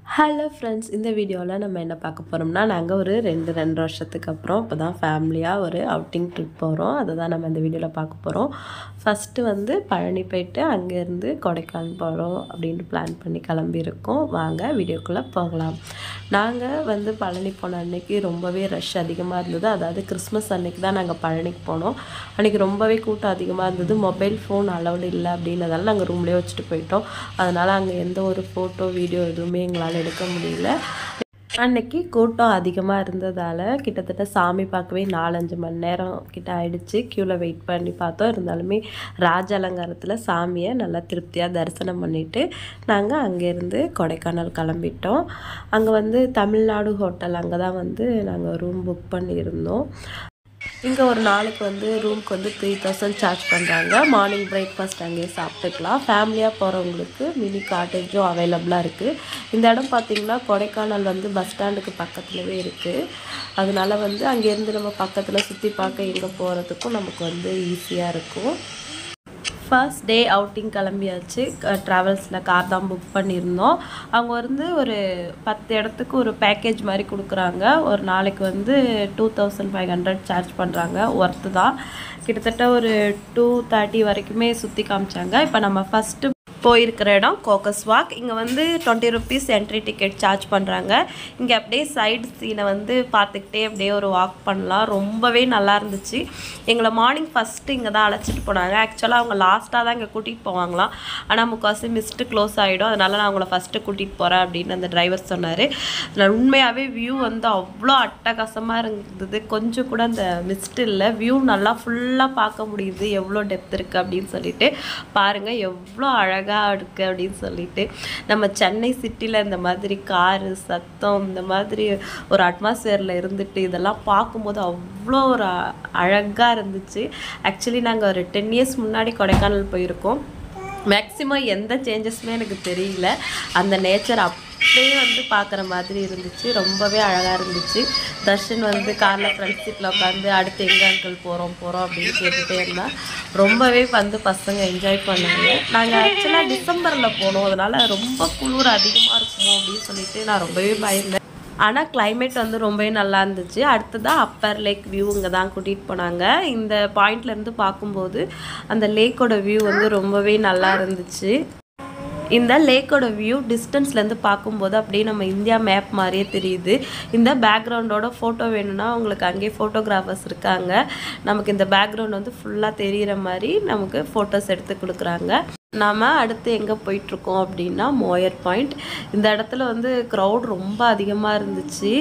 hello friends இந்த வீடியோவில் நம்ம என்ன பார்க்க போகிறோம்னா நாங்கள் ஒரு ரெண்டு ரெண்டு வருஷத்துக்கு அப்புறம் இப்போ தான் ஃபேமிலியாக ஒரு அவுட்டிங் ட்ரிப் போகிறோம் அதை தான் நம்ம இந்த வீடியோவில் பார்க்க போகிறோம் ஃபஸ்ட்டு வந்து பழனி போயிட்டு அங்கேருந்து கொடைக்கானல் போகிறோம் அப்படின்ட்டு பிளான் பண்ணி கிளம்பியிருக்கோம் வாங்க வீடியோக்குள்ளே போகலாம் நாங்கள் வந்து பழனி போன அன்னைக்கு ரொம்பவே ரஷ் அதிகமாக இருந்தது அதாவது கிறிஸ்மஸ் அன்னைக்கு தான் நாங்கள் பழனிக்கு போனோம் அன்றைக்கி ரொம்பவே கூட்டம் அதிகமாக இருந்தது மொபைல் ஃபோன் அலவுடு இல்லை அப்படின்னதால நாங்கள் ரூம்லேயே வச்சுட்டு போயிட்டோம் அதனால் அங்கே எந்த ஒரு ஃபோட்டோ வீடியோ எதுவுமே எங்களால் எடுக்க முடியல அன்னைக்கு கூட்டம் அதிகமாக இருந்ததால் கிட்டத்தட்ட சாமி பார்க்கவே நாலஞ்சு மணி நேரம் கிட்ட ஆயிடுச்சு க்யூவில் வெயிட் பண்ணி பார்த்தோம் இருந்தாலுமே ராஜ அலங்காரத்தில் சாமியை நல்லா திருப்தியாக தரிசனம் பண்ணிவிட்டு நாங்கள் அங்கேருந்து கொடைக்கானல் கிளம்பிட்டோம் அங்கே வந்து தமிழ்நாடு ஹோட்டல் அங்கே தான் வந்து நாங்கள் ரூம் புக் பண்ணியிருந்தோம் இங்கே ஒரு நாளைக்கு வந்து ரூம்க்கு வந்து த்ரீ தௌசண்ட் சார்ஜ் பண்ணுறாங்க மார்னிங் பிரேக்ஃபாஸ்ட் அங்கேயே சாப்பிட்டுக்கலாம் ஃபேமிலியாக போகிறவங்களுக்கு மினி காட்டேஜும் அவைலபிளாக இருக்குது இந்த இடம் பார்த்திங்கன்னா கொடைக்கானல் வந்து பஸ் ஸ்டாண்டுக்கு பக்கத்துலவே இருக்குது அதனால வந்து அங்கேருந்து நம்ம பக்கத்தில் சுற்றி பார்க்க எங்கே போகிறதுக்கும் நமக்கு வந்து ஈஸியாக இருக்கும் ஃபர்ஸ்ட் டே அவுட்டிங் கிளம்பியாச்சு ட்ராவல்ஸில் கார் தான் புக் பண்ணியிருந்தோம் அவங்க வந்து ஒரு பத்து இடத்துக்கு ஒரு பேக்கேஜ் மாதிரி கொடுக்குறாங்க ஒரு நாளைக்கு வந்து two thousand five hundred charge பண்ணுறாங்க ஒர்த்து தான் கிட்டத்தட்ட ஒரு டூ தேர்ட்டி வரைக்குமே சுற்றி காமிச்சாங்க இப்போ நம்ம ஃபஸ்ட்டு போயிருக்கிற இடம் கோக்கஸ் வாக் இங்கே வந்து twenty rupees entry ticket charge பண்ணுறாங்க இங்கே அப்படியே சைடு சீனை வந்து பார்த்துக்கிட்டே அப்படியே ஒரு வாக் பண்ணலாம் ரொம்பவே நல்லா இருந்துச்சு எங்களை மார்னிங் ஃபஸ்ட்டு இங்கே தான் அழைச்சிட்டு போனாங்க ஆக்சுவலாக அவங்க லாஸ்ட்டாக தான் இங்கே கூட்டிகிட்டு போவாங்களாம் ஆனால் முக்கால்வாசி மிஸ்ட்டு க்ளோஸ் ஆகிடும் அதனால் நான் அவங்கள ஃபஸ்ட்டு கூட்டிகிட்டு போகிறேன் அப்படின்னு அந்த டிரைவர் சொன்னார் அதில் உண்மையாகவே வியூ வந்து அவ்வளோ அட்டகாசமாக இருந்தது கொஞ்சம் கூட அந்த மிஸ்ட் இல்லை வியூ நல்லா ஃபுல்லாக பார்க்க முடியுது எவ்வளோ டெப்த் இருக்குது அப்படின்னு சொல்லிட்டு பாருங்கள் எவ்வளோ அழகாக அழகாக இருக்குது அப்படின்னு சொல்லிட்டு நம்ம சென்னை சிட்டியில் இந்த மாதிரி காரு சத்தம் இந்த மாதிரி ஒரு அட்மாஸ்பியரில் இருந்துட்டு இதெல்லாம் பார்க்கும்போது அவ்வளோ ஒரு அழகாக இருந்துச்சு ஆக்சுவலி நாங்கள் ஒரு டென் இயர்ஸ் முன்னாடி கொடைக்கானல் போயிருக்கோம் மேக்ஸிமம் எந்த சேஞ்சஸுமே எனக்கு தெரியல அந்த நேச்சர் அப்படியே வந்து பார்க்குற மாதிரி இருந்துச்சு ரொம்பவே அழகாக இருந்துச்சு தர்ஷன் வந்து காரில் ஃப்ரண்ட் சீட்டில் உட்காந்து அடுத்து எங்கே அங்கிள் போகிறோம் போகிறோம் அப்படின்னு கேட்டுகிட்டே இருந்தால் ரொம்பவே வந்து பசங்க என்ஜாய் பண்ணாங்க நாங்கள் ஆக்சுவலாக டிசம்பரில் போனோம் அதனால் ரொம்ப குளிர் அதிகமாக இருக்குமோ அப்படின்னு சொல்லிட்டு நான் ரொம்பவே பயந்தேன் ஆனால் கிளைமேட் வந்து ரொம்பவே நல்லா இருந்துச்சு அடுத்ததாக அப்பர் லேக் வியூ இங்கே தான் கூட்டிகிட்டு போனாங்க இந்த பாயிண்ட்லேருந்து பார்க்கும்போது அந்த லேக்கோட வியூ வந்து ரொம்பவே நல்லா இருந்துச்சு இந்த லேக்கோட வியூ டிஸ்டன்ஸ்லேருந்து பார்க்கும்போது அப்படியே நம்ம இந்தியா மேப் மாதிரியே தெரியுது இந்த பேக்ரவுண்டோட ஃபோட்டோ வேணும்னா உங்களுக்கு அங்கேயே ஃபோட்டோகிராஃபர்ஸ் இருக்காங்க நமக்கு இந்த பேக்ரவுண்ட் வந்து ஃபுல்லாக தெரிகிற மாதிரி நமக்கு ஃபோட்டோஸ் எடுத்து கொடுக்குறாங்க நாம் அடுத்து எங்கே போயிட்டுருக்கோம் அப்படின்னா மோயர் பாயிண்ட் இந்த இடத்துல வந்து க்ரௌட் ரொம்ப அதிகமாக இருந்துச்சு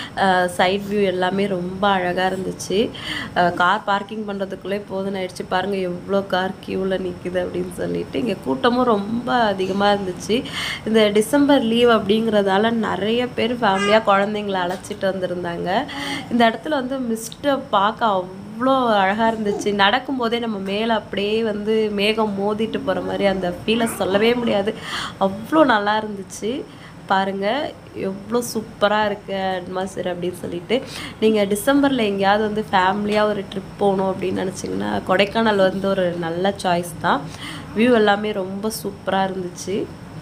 சைட் வியூ எல்லாமே ரொம்ப அழகாக இருந்துச்சு கார் பார்க்கிங் பண்ணுறதுக்குள்ளே போதும் ஆயிடுச்சு பாருங்கள் எவ்வளோ கார் க்யூவில் நிற்குது அப்படின்னு சொல்லிட்டு இங்கே கூட்டமும் ரொம்ப அதிகமாக இருந்துச்சு இந்த டிசம்பர் லீவ் அப்படிங்கிறதால நிறைய பேர் ஃபேமிலியாக குழந்தைங்கள அழைச்சிட்டு வந்திருந்தாங்க இந்த இடத்துல வந்து மிஸ்ட்டை பார்க்க அவ்வளோ அழகாக இருந்துச்சு நடக்கும்போதே நம்ம மேலே அப்படியே வந்து மேகம் மோதிட்டு போகிற மாதிரி அந்த ஃபீலை சொல்லவே முடியாது அவ்வளோ நல்லா இருந்துச்சு பாருங்கள் எவ்வளோ சூப்பராக இருக்குது அட்மாஸ்பியர் அப்படின்னு சொல்லிட்டு நீங்கள் டிசம்பரில் எங்கேயாவது வந்து ஃபேமிலியாக ஒரு ட்ரிப் போகணும் அப்படின்னு நினச்சிங்கன்னா கொடைக்கானல் வந்து ஒரு நல்ல சாய்ஸ் தான் வியூ எல்லாமே ரொம்ப சூப்பராக இருந்துச்சு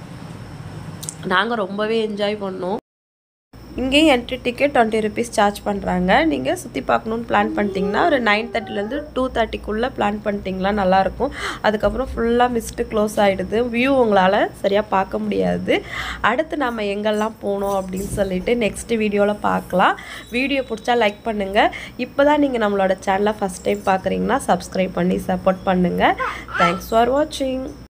நாங்கள் ரொம்பவே என்ஜாய் பண்ணோம் இங்கேயும் entry ticket twenty rupees charge பண்ணுறாங்க நீங்கள் சுற்றி பார்க்கணுன்னு பிளான் பண்ணிட்டீங்கன்னா ஒரு நைன் தேர்ட்டிலேருந்து டூ தேர்ட்டிக்குள்ளே பிளான் பண்ணிட்டீங்களா நல்லாயிருக்கும் அதுக்கப்புறம் ஃபுல்லாக மிஸ்ட்டு க்ளோஸ் ஆகிடுது வியூ உங்களால் சரியாக பார்க்க முடியாது அடுத்து நம்ம எங்கெல்லாம் போனோம் அப்படின்னு சொல்லிட்டு நெக்ஸ்ட் வீடியோவில் பார்க்கலாம் வீடியோ பிடிச்சா லைக் பண்ணுங்கள் இப்போ தான் நீங்கள் நம்மளோட சேனலை ஃபஸ்ட் டைம் பார்க்குறீங்கன்னா சப்ஸ்கிரைப் பண்ணி சப்போர்ட் பண்ணுங்கள் தேங்க்ஸ் ஃபார் வாட்சிங்